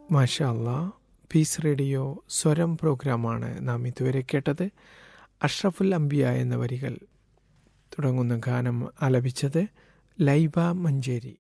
മാഷാ അല്ലാ piece radio സ്വരം പ്രോഗ്രാമാണ് നാം ഇതുവരെ കേട്ടത് അഷ്റഫുൽ അംബിയ എന്ന വരികൾ തുടങ്ങുന്ന ഗാനം ആലപിച്ചത് ലൈബ മഞ്ചേരി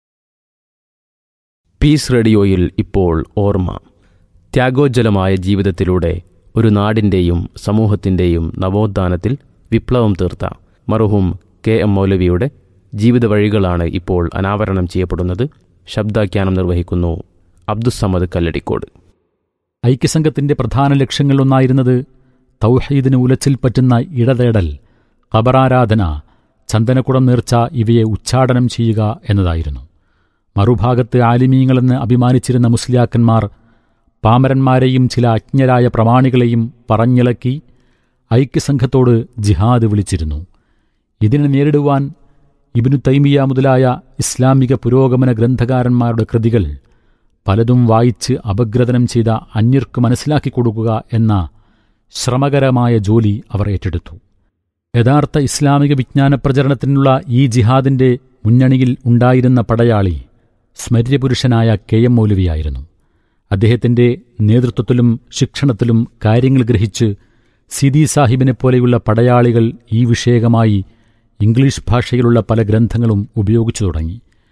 പീസ് റേഡിയോയിൽ ഇപ്പോൾ ഓർമ്മ ത്യാഗോജ്വലമായ ജീവിതത്തിലൂടെ ഒരു നാടിൻ്റെയും സമൂഹത്തിൻ്റെയും നവോത്ഥാനത്തിൽ വിപ്ലവം തീർത്ത മറുഹും കെ എം മൗലവിയുടെ ജീവിത വഴികളാണ് ഇപ്പോൾ അനാവരണം ചെയ്യപ്പെടുന്നത് ശബ്ദാഖ്യാനം നിർവഹിക്കുന്നു അബ്ദുസമദ് കല്ലടിക്കോട് ഐക്യസംഘത്തിന്റെ പ്രധാന ലക്ഷ്യങ്ങളിലൊന്നായിരുന്നത് തൗഹീദിന് ഉലച്ചിൽ പറ്റുന്ന ഇടതേടൽ ഖബറാരാധന ചന്ദനക്കുടം നേർച്ച ഇവയെ ഉച്ചാടനം ചെയ്യുക എന്നതായിരുന്നു മറുഭാഗത്ത് ആലിമീങ്ങളെന്ന് അഭിമാനിച്ചിരുന്ന മുസ്ലിയാക്കന്മാർ പാമരന്മാരെയും ചില അജ്ഞരായ പ്രമാണികളെയും പറഞ്ഞിളക്കി ഐക്യസംഘത്തോട് ജിഹാദ് വിളിച്ചിരുന്നു ഇതിനെ നേരിടുവാൻ ഇബിനു തൈമിയ മുതലായ ഇസ്ലാമിക പുരോഗമന ഗ്രന്ഥകാരന്മാരുടെ കൃതികൾ പലതും വായിച്ച് അപഗ്രഥനം ചെയ്ത അന്യർക്ക് മനസ്സിലാക്കി കൊടുക്കുക എന്ന ശ്രമകരമായ ജോലി അവർ ഏറ്റെടുത്തു യഥാർത്ഥ ഇസ്ലാമിക വിജ്ഞാന പ്രചരണത്തിനുള്ള ഈ ജിഹാദിന്റെ മുന്നണിയിൽ ഉണ്ടായിരുന്ന പടയാളി സ്മര്യപുരുഷനായ കെ എം മൗലവിയായിരുന്നു അദ്ദേഹത്തിന്റെ നേതൃത്വത്തിലും ശിക്ഷണത്തിലും കാര്യങ്ങൾ ഗ്രഹിച്ച് സിദി സാഹിബിനെ പോലെയുള്ള പടയാളികൾ ഈ വിഷയകമായി ഇംഗ്ലീഷ് ഭാഷയിലുള്ള പല ഗ്രന്ഥങ്ങളും ഉപയോഗിച്ചു തുടങ്ങി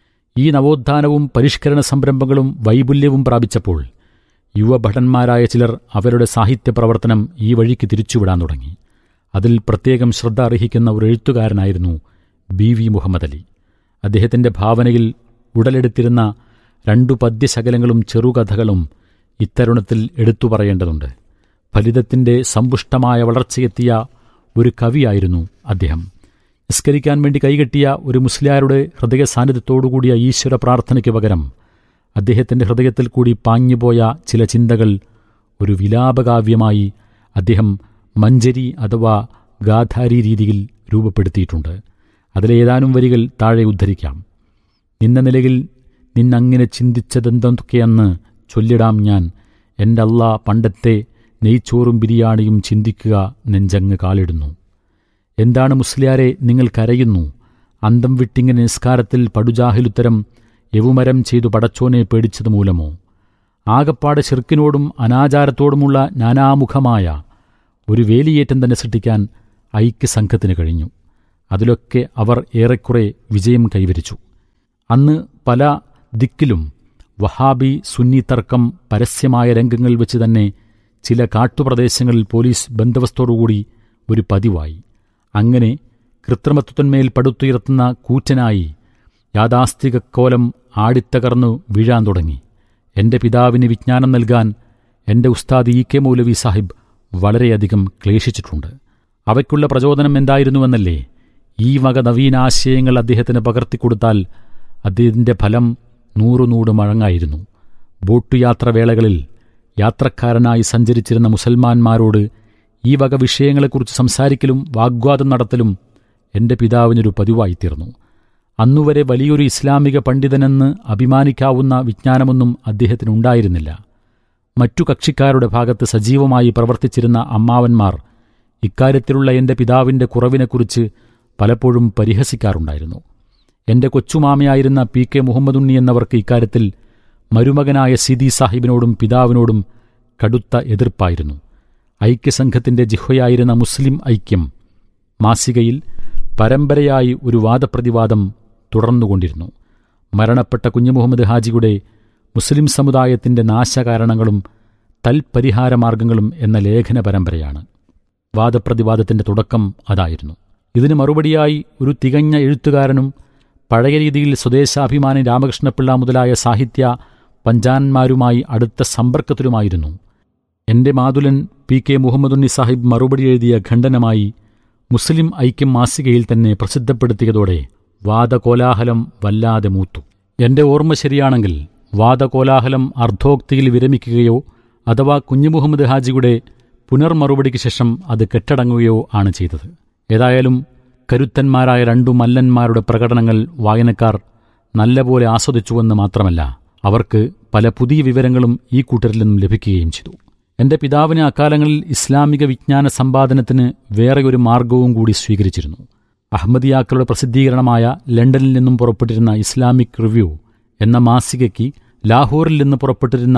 ഈ നവോത്ഥാനവും പരിഷ്കരണ സംരംഭങ്ങളും വൈപുല്യവും പ്രാപിച്ചപ്പോൾ യുവഭടന്മാരായ ചിലർ അവരുടെ സാഹിത്യ പ്രവർത്തനം ഈ വഴിക്ക് തിരിച്ചുവിടാൻ തുടങ്ങി അതിൽ പ്രത്യേകം ശ്രദ്ധ അർഹിക്കുന്ന ഒരു എഴുത്തുകാരനായിരുന്നു ബി വി മുഹമ്മദ് അലി അദ്ദേഹത്തിന്റെ ഭാവനയിൽ ഉടലെടുത്തിരുന്ന രണ്ടു പദ്യശകലങ്ങളും ചെറുകഥകളും ഇത്തരുണത്തിൽ എടുത്തു പറയേണ്ടതുണ്ട് ഫലിതത്തിന്റെ സമ്പുഷ്ടമായ വളർച്ചയെത്തിയ ഒരു കവിയായിരുന്നു അദ്ദേഹം നിസ്കരിക്കാൻ വേണ്ടി കൈകെട്ടിയ ഒരു മുസ്ലിയാരുടെ ഹൃദയ സാന്നിധ്യത്തോടുകൂടിയ ഈശ്വര പ്രാർത്ഥനയ്ക്ക് പകരം അദ്ദേഹത്തിന്റെ ഹൃദയത്തിൽ കൂടി പാഞ്ഞുപോയ ചില ചിന്തകൾ ഒരു വിലാപകാവ്യമായി അദ്ദേഹം മഞ്ചരി അഥവാ ഗാധാരി രീതിയിൽ രൂപപ്പെടുത്തിയിട്ടുണ്ട് അതിലേതാനും വരികൾ താഴെ ഉദ്ധരിക്കാം നിന്ന നിലയിൽ നിന്നങ്ങനെ ചിന്തിച്ചതെന്തൊക്കെയെന്ന് ചൊല്ലിടാം ഞാൻ എൻ്റെ അല്ല പണ്ടത്തെ നെയ്ച്ചോറും ബിരിയാണിയും ചിന്തിക്കുക നെഞ്ചങ്ങ് കാലിടുന്നു എന്താണ് മുസ്ലിയാരെ നിങ്ങൾ കരയുന്നു അന്തം വിട്ടിങ്ങനെ നിസ്കാരത്തിൽ പടുജാഹിലുത്തരം യവുമരം ചെയ്തു പടച്ചോനെ പേടിച്ചത് മൂലമോ ആകപ്പാടെ ശിർക്കിനോടും അനാചാരത്തോടുമുള്ള നാനാമുഖമായ ഒരു വേലിയേറ്റം തന്നെ സൃഷ്ടിക്കാൻ ഐക്യസംഘത്തിന് കഴിഞ്ഞു അതിലൊക്കെ അവർ ഏറെക്കുറെ വിജയം കൈവരിച്ചു അന്ന് പല ദിക്കിലും വഹാബി സുന്നി തർക്കം പരസ്യമായ രംഗങ്ങൾ വെച്ച് തന്നെ ചില കാട്ടുപ്രദേശങ്ങളിൽ പോലീസ് ബന്ദവസ്തോടുകൂടി ഒരു പതിവായി അങ്ങനെ കൃത്രിമത്വത്തിന്മേൽ പടുത്തുയർത്തുന്ന കൂറ്റനായി യാഥാസ്ഥികക്കോലം ആടിത്തകർന്നു വീഴാൻ തുടങ്ങി എന്റെ പിതാവിന് വിജ്ഞാനം നൽകാൻ എന്റെ ഉസ്താദ് ഇ കെ മൗലവി സാഹിബ് വളരെയധികം ക്ലേശിച്ചിട്ടുണ്ട് അവയ്ക്കുള്ള പ്രചോദനം എന്തായിരുന്നുവെന്നല്ലേ ഈ വക നവീനാശയങ്ങൾ അദ്ദേഹത്തിന് പകർത്തിക്കൊടുത്താൽ അദ്ദേഹത്തിന്റെ ഫലം നൂറുനൂറ് മഴങ്ങായിരുന്നു ബോട്ടുയാത്ര വേളകളിൽ യാത്രക്കാരനായി സഞ്ചരിച്ചിരുന്ന മുസൽമാന്മാരോട് ഈ വക വിഷയങ്ങളെക്കുറിച്ച് സംസാരിക്കലും വാഗ്വാദം നടത്തലും എന്റെ പിതാവിനൊരു പതിവായിത്തീർന്നു അന്നുവരെ വലിയൊരു ഇസ്ലാമിക പണ്ഡിതനെന്ന് അഭിമാനിക്കാവുന്ന വിജ്ഞാനമൊന്നും അദ്ദേഹത്തിനുണ്ടായിരുന്നില്ല മറ്റു കക്ഷിക്കാരുടെ ഭാഗത്ത് സജീവമായി പ്രവർത്തിച്ചിരുന്ന അമ്മാവന്മാർ ഇക്കാര്യത്തിലുള്ള എന്റെ പിതാവിന്റെ കുറവിനെക്കുറിച്ച് പലപ്പോഴും പരിഹസിക്കാറുണ്ടായിരുന്നു എന്റെ കൊച്ചുമാമയായിരുന്ന പി കെ മുഹമ്മദുണ്ണി എന്നവർക്ക് ഇക്കാര്യത്തിൽ മരുമകനായ സിദി സാഹിബിനോടും പിതാവിനോടും കടുത്ത എതിർപ്പായിരുന്നു ഐക്യസംഘത്തിന്റെ ജിഹ്വയായിരുന്ന മുസ്ലിം ഐക്യം മാസികയിൽ പരമ്പരയായി ഒരു വാദപ്രതിവാദം തുടർന്നുകൊണ്ടിരുന്നു മരണപ്പെട്ട കുഞ്ഞുമുഹമ്മദ് ഹാജിയുടെ മുസ്ലിം സമുദായത്തിന്റെ നാശകാരണങ്ങളും തൽപരിഹാരമാർഗങ്ങളും എന്ന ലേഖന പരമ്പരയാണ് വാദപ്രതിവാദത്തിന്റെ തുടക്കം അതായിരുന്നു ഇതിന് മറുപടിയായി ഒരു തികഞ്ഞ എഴുത്തുകാരനും പഴയ രീതിയിൽ സ്വദേശാഭിമാനി രാമകൃഷ്ണപിള്ള മുതലായ സാഹിത്യ പഞ്ചാന്മാരുമായി അടുത്ത സമ്പർക്കത്തിലുമായിരുന്നു എന്റെ മാതുലൻ പി കെ മുഹമ്മദുണ്ണി സാഹിബ് മറുപടി എഴുതിയ ഖണ്ഡനമായി മുസ്ലിം ഐക്യം മാസികയിൽ തന്നെ പ്രസിദ്ധപ്പെടുത്തിയതോടെ വാദകോലാഹലം വല്ലാതെ മൂത്തു എന്റെ ഓർമ്മ ശരിയാണെങ്കിൽ വാദകോലാഹലം അർദ്ധോക്തിയിൽ വിരമിക്കുകയോ അഥവാ കുഞ്ഞുമുഹമ്മദ് ഹാജിയുടെ പുനർമറുപടിക്ക് ശേഷം അത് കെട്ടടങ്ങുകയോ ആണ് ചെയ്തത് ഏതായാലും കരുത്തന്മാരായ രണ്ടു മല്ലന്മാരുടെ പ്രകടനങ്ങൾ വായനക്കാർ നല്ലപോലെ ആസ്വദിച്ചുവെന്ന് മാത്രമല്ല അവർക്ക് പല പുതിയ വിവരങ്ങളും ഈ കൂട്ടരിൽ നിന്നും ലഭിക്കുകയും ചെയ്തു എന്റെ പിതാവിന് അക്കാലങ്ങളിൽ ഇസ്ലാമിക വിജ്ഞാന സമ്പാദനത്തിന് വേറെ ഒരു മാർഗവും കൂടി സ്വീകരിച്ചിരുന്നു അഹമ്മദിയാക്കളുടെ പ്രസിദ്ധീകരണമായ ലണ്ടനിൽ നിന്നും പുറപ്പെട്ടിരുന്ന ഇസ്ലാമിക് റിവ്യൂ എന്ന മാസികയ്ക്ക് ലാഹോറിൽ നിന്ന് പുറപ്പെട്ടിരുന്ന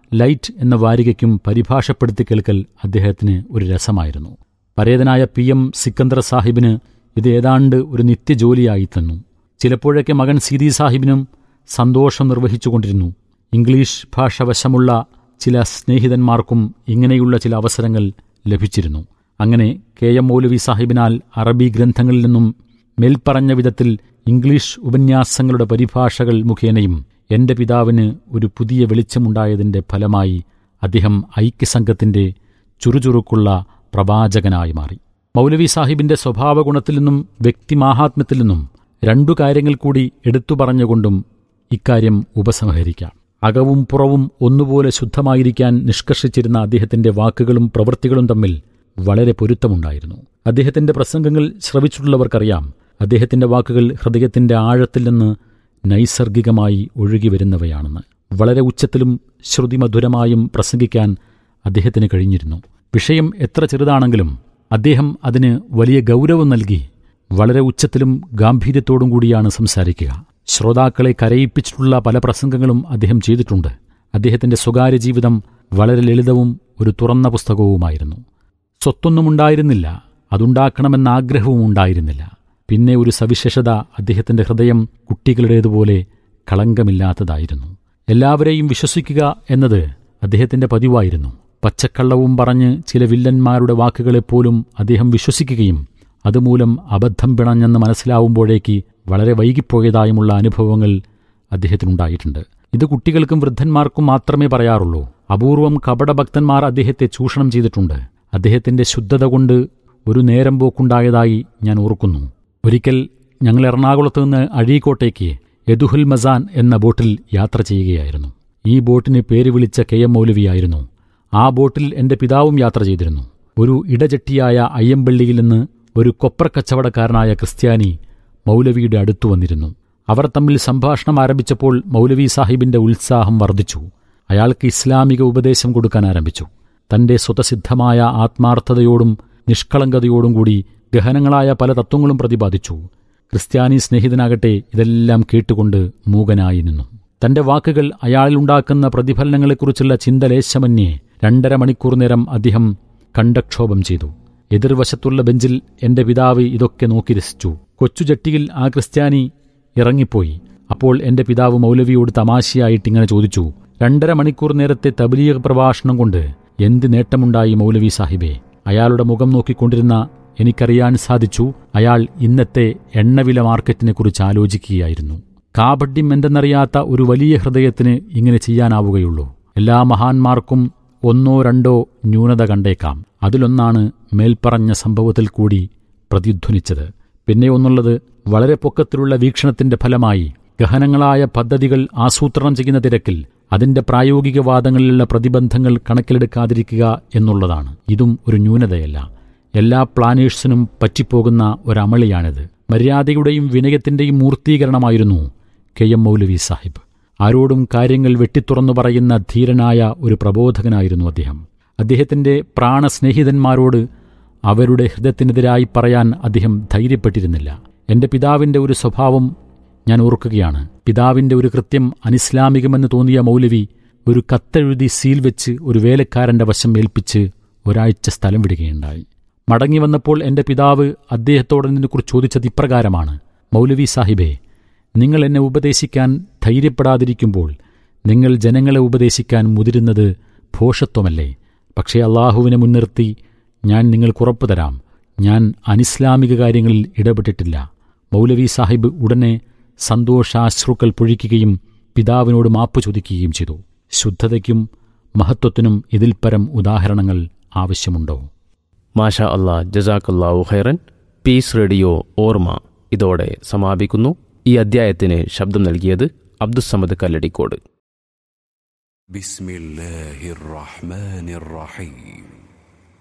ലൈറ്റ് എന്ന വാരികയ്ക്കും പരിഭാഷപ്പെടുത്തി കേൾക്കൽ അദ്ദേഹത്തിന് ഒരു രസമായിരുന്നു പരേതനായ പി എം സിക്കന്ദർ സാഹിബിന് ഇത് ഏതാണ്ട് ഒരു നിത്യജോലിയായി തന്നു ചിലപ്പോഴൊക്കെ മകൻ സീതി സാഹിബിനും സന്തോഷം നിർവഹിച്ചുകൊണ്ടിരുന്നു ഇംഗ്ലീഷ് ഭാഷ വശമുള്ള ചില സ്നേഹിതന്മാർക്കും ഇങ്ങനെയുള്ള ചില അവസരങ്ങൾ ലഭിച്ചിരുന്നു അങ്ങനെ കെ എം മൗലവി സാഹിബിനാൽ അറബി ഗ്രന്ഥങ്ങളിൽ നിന്നും മേൽപ്പറഞ്ഞ വിധത്തിൽ ഇംഗ്ലീഷ് ഉപന്യാസങ്ങളുടെ പരിഭാഷകൾ മുഖേനയും എന്റെ പിതാവിന് ഒരു പുതിയ വെളിച്ചമുണ്ടായതിന്റെ ഫലമായി അദ്ദേഹം ഐക്യസംഘത്തിന്റെ ചുറുചുറുക്കുള്ള പ്രവാചകനായി മാറി മൗലവി സാഹിബിന്റെ സ്വഭാവഗുണത്തിൽ നിന്നും വ്യക്തിമാഹാത്മ്യത്തിൽ നിന്നും രണ്ടു കാര്യങ്ങൾ കൂടി എടുത്തു പറഞ്ഞുകൊണ്ടും ഇക്കാര്യം ഉപസംഹരിക്കാം അകവും പുറവും ഒന്നുപോലെ ശുദ്ധമായിരിക്കാൻ നിഷ്കർഷിച്ചിരുന്ന അദ്ദേഹത്തിന്റെ വാക്കുകളും പ്രവൃത്തികളും തമ്മിൽ വളരെ പൊരുത്തമുണ്ടായിരുന്നു അദ്ദേഹത്തിന്റെ പ്രസംഗങ്ങൾ ശ്രവിച്ചിട്ടുള്ളവർക്കറിയാം അദ്ദേഹത്തിന്റെ വാക്കുകൾ ഹൃദയത്തിന്റെ ആഴത്തിൽ നിന്ന് നൈസർഗികമായി ഒഴുകി വരുന്നവയാണെന്ന് വളരെ ഉച്ചത്തിലും ശ്രുതിമധുരമായും പ്രസംഗിക്കാൻ അദ്ദേഹത്തിന് കഴിഞ്ഞിരുന്നു വിഷയം എത്ര ചെറുതാണെങ്കിലും അദ്ദേഹം അതിന് വലിയ ഗൗരവം നൽകി വളരെ ഉച്ചത്തിലും ഗാംഭീര്യത്തോടും കൂടിയാണ് സംസാരിക്കുക ശ്രോതാക്കളെ കരയിപ്പിച്ചിട്ടുള്ള പല പ്രസംഗങ്ങളും അദ്ദേഹം ചെയ്തിട്ടുണ്ട് അദ്ദേഹത്തിന്റെ സ്വകാര്യ ജീവിതം വളരെ ലളിതവും ഒരു തുറന്ന പുസ്തകവുമായിരുന്നു സ്വത്തൊന്നും ഉണ്ടായിരുന്നില്ല അതുണ്ടാക്കണമെന്ന ആഗ്രഹവും ഉണ്ടായിരുന്നില്ല പിന്നെ ഒരു സവിശേഷത അദ്ദേഹത്തിന്റെ ഹൃദയം കുട്ടികളുടേതുപോലെ കളങ്കമില്ലാത്തതായിരുന്നു എല്ലാവരെയും വിശ്വസിക്കുക എന്നത് അദ്ദേഹത്തിന്റെ പതിവായിരുന്നു പച്ചക്കള്ളവും പറഞ്ഞ് ചില വില്ലന്മാരുടെ വാക്കുകളെപ്പോലും അദ്ദേഹം വിശ്വസിക്കുകയും അതുമൂലം അബദ്ധം പിണഞ്ഞെന്ന് മനസ്സിലാവുമ്പോഴേക്ക് വളരെ വൈകിപ്പോയതായുമുള്ള അനുഭവങ്ങൾ അദ്ദേഹത്തിനുണ്ടായിട്ടുണ്ട് ഇത് കുട്ടികൾക്കും വൃദ്ധന്മാർക്കും മാത്രമേ പറയാറുള്ളൂ അപൂർവം കപടഭക്തന്മാർ അദ്ദേഹത്തെ ചൂഷണം ചെയ്തിട്ടുണ്ട് അദ്ദേഹത്തിന്റെ ശുദ്ധത കൊണ്ട് ഒരു നേരം പോക്കുണ്ടായതായി ഞാൻ ഓർക്കുന്നു ഒരിക്കൽ ഞങ്ങൾ എറണാകുളത്ത് നിന്ന് അഴീക്കോട്ടേക്ക് യദുഹുൽ മസാൻ എന്ന ബോട്ടിൽ യാത്ര ചെയ്യുകയായിരുന്നു ഈ ബോട്ടിന് പേര് വിളിച്ച കെ എം മൗലവിയായിരുന്നു ആ ബോട്ടിൽ എന്റെ പിതാവും യാത്ര ചെയ്തിരുന്നു ഒരു ഇടചട്ടിയായ അയ്യമ്പള്ളിയിൽ നിന്ന് ഒരു കൊപ്ര കച്ചവടക്കാരനായ ക്രിസ്ത്യാനി മൗലവിയുടെ അടുത്തു വന്നിരുന്നു അവർ തമ്മിൽ സംഭാഷണം ആരംഭിച്ചപ്പോൾ മൗലവി സാഹിബിന്റെ ഉത്സാഹം വർദ്ധിച്ചു അയാൾക്ക് ഇസ്ലാമിക ഉപദേശം കൊടുക്കാൻ ആരംഭിച്ചു തന്റെ സ്വതസിദ്ധമായ ആത്മാർത്ഥതയോടും നിഷ്കളങ്കതയോടും കൂടി ഗഹനങ്ങളായ പല തത്വങ്ങളും പ്രതിപാദിച്ചു ക്രിസ്ത്യാനി സ്നേഹിതനാകട്ടെ ഇതെല്ലാം കേട്ടുകൊണ്ട് മൂകനായി നിന്നു തന്റെ വാക്കുകൾ അയാളിലുണ്ടാക്കുന്ന പ്രതിഫലനങ്ങളെക്കുറിച്ചുള്ള ചിന്തലേശമന്യേ രണ്ടര മണിക്കൂർ നേരം അദ്ദേഹം കണ്ടക്ഷോഭം ചെയ്തു എതിർവശത്തുള്ള ബെഞ്ചിൽ എന്റെ പിതാവ് ഇതൊക്കെ നോക്കി രസിച്ചു കൊച്ചുചട്ടിയിൽ ആ ക്രിസ്ത്യാനി ഇറങ്ങിപ്പോയി അപ്പോൾ എന്റെ പിതാവ് മൗലവിയോട് തമാശയായിട്ട് ഇങ്ങനെ ചോദിച്ചു രണ്ടര മണിക്കൂർ നേരത്തെ തബലീഗ് പ്രഭാഷണം കൊണ്ട് എന്ത് നേട്ടമുണ്ടായി മൗലവി സാഹിബേ അയാളുടെ മുഖം നോക്കിക്കൊണ്ടിരുന്ന എനിക്കറിയാൻ സാധിച്ചു അയാൾ ഇന്നത്തെ എണ്ണവില മാർക്കറ്റിനെക്കുറിച്ച് ആലോചിക്കുകയായിരുന്നു കാപഡ്യം എന്തെന്നറിയാത്ത ഒരു വലിയ ഹൃദയത്തിന് ഇങ്ങനെ ചെയ്യാനാവുകയുള്ളൂ എല്ലാ മഹാന്മാർക്കും ഒന്നോ രണ്ടോ ന്യൂനത കണ്ടേക്കാം അതിലൊന്നാണ് മേൽപ്പറഞ്ഞ സംഭവത്തിൽ കൂടി പ്രതിധ്വനിച്ചത് പിന്നെ ഒന്നുള്ളത് വളരെ പൊക്കത്തിലുള്ള വീക്ഷണത്തിന്റെ ഫലമായി ഗഹനങ്ങളായ പദ്ധതികൾ ആസൂത്രണം ചെയ്യുന്ന തിരക്കിൽ അതിന്റെ പ്രായോഗിക വാദങ്ങളിലുള്ള പ്രതിബന്ധങ്ങൾ കണക്കിലെടുക്കാതിരിക്കുക എന്നുള്ളതാണ് ഇതും ഒരു ന്യൂനതയല്ല എല്ലാ പ്ലാനേഴ്സിനും പറ്റിപ്പോകുന്ന ഒരമളിയാണിത് മര്യാദയുടെയും വിനയത്തിന്റെയും മൂർത്തീകരണമായിരുന്നു കെ എം മൗലവി സാഹിബ് ആരോടും കാര്യങ്ങൾ വെട്ടിത്തുറന്നു പറയുന്ന ധീരനായ ഒരു പ്രബോധകനായിരുന്നു അദ്ദേഹം അദ്ദേഹത്തിന്റെ പ്രാണസ്നേഹിതന്മാരോട് അവരുടെ ഹൃദയത്തിനെതിരായി പറയാൻ അദ്ദേഹം ധൈര്യപ്പെട്ടിരുന്നില്ല എന്റെ പിതാവിന്റെ ഒരു സ്വഭാവം ഞാൻ ഓർക്കുകയാണ് പിതാവിന്റെ ഒരു കൃത്യം അനിസ്ലാമികമെന്ന് തോന്നിയ മൗലവി ഒരു കത്തെഴുതി സീൽ വെച്ച് ഒരു വേലക്കാരന്റെ വശം ഏൽപ്പിച്ച് ഒരാഴ്ച സ്ഥലം വിടുകയുണ്ടായി മടങ്ങി വന്നപ്പോൾ എന്റെ പിതാവ് അദ്ദേഹത്തോട് ഇതിനെക്കുറിച്ച് ചോദിച്ചത് ഇപ്രകാരമാണ് മൗലവി സാഹിബേ നിങ്ങൾ എന്നെ ഉപദേശിക്കാൻ ധൈര്യപ്പെടാതിരിക്കുമ്പോൾ നിങ്ങൾ ജനങ്ങളെ ഉപദേശിക്കാൻ മുതിരുന്നത് ഭോഷത്വമല്ലേ പക്ഷേ അള്ളാഹുവിനെ മുൻനിർത്തി ഞാൻ നിങ്ങൾക്ക് ഉറപ്പു തരാം ഞാൻ അനിസ്ലാമിക കാര്യങ്ങളിൽ ഇടപെട്ടിട്ടില്ല മൗലവി സാഹിബ് ഉടനെ സന്തോഷാശ്രുക്കൾ പൊഴിക്കുകയും പിതാവിനോട് മാപ്പ് ചോദിക്കുകയും ചെയ്തു ശുദ്ധതയ്ക്കും മഹത്വത്തിനും ഇതിൽ പരം ഉദാഹരണങ്ങൾ ആവശ്യമുണ്ടോ മാഷ അല്ലാ ജസാക്കല്ലാവു ഖൈറൻ പീസ് റേഡിയോ ഓർമ്മ ഇതോടെ സമാപിക്കുന്നു ഈ അദ്ധ്യായത്തിന് ശബ്ദം നൽകിയത് അബ്ദുസമദ് കല്ലടിക്കോട് بسم الله الرحمن الرحيم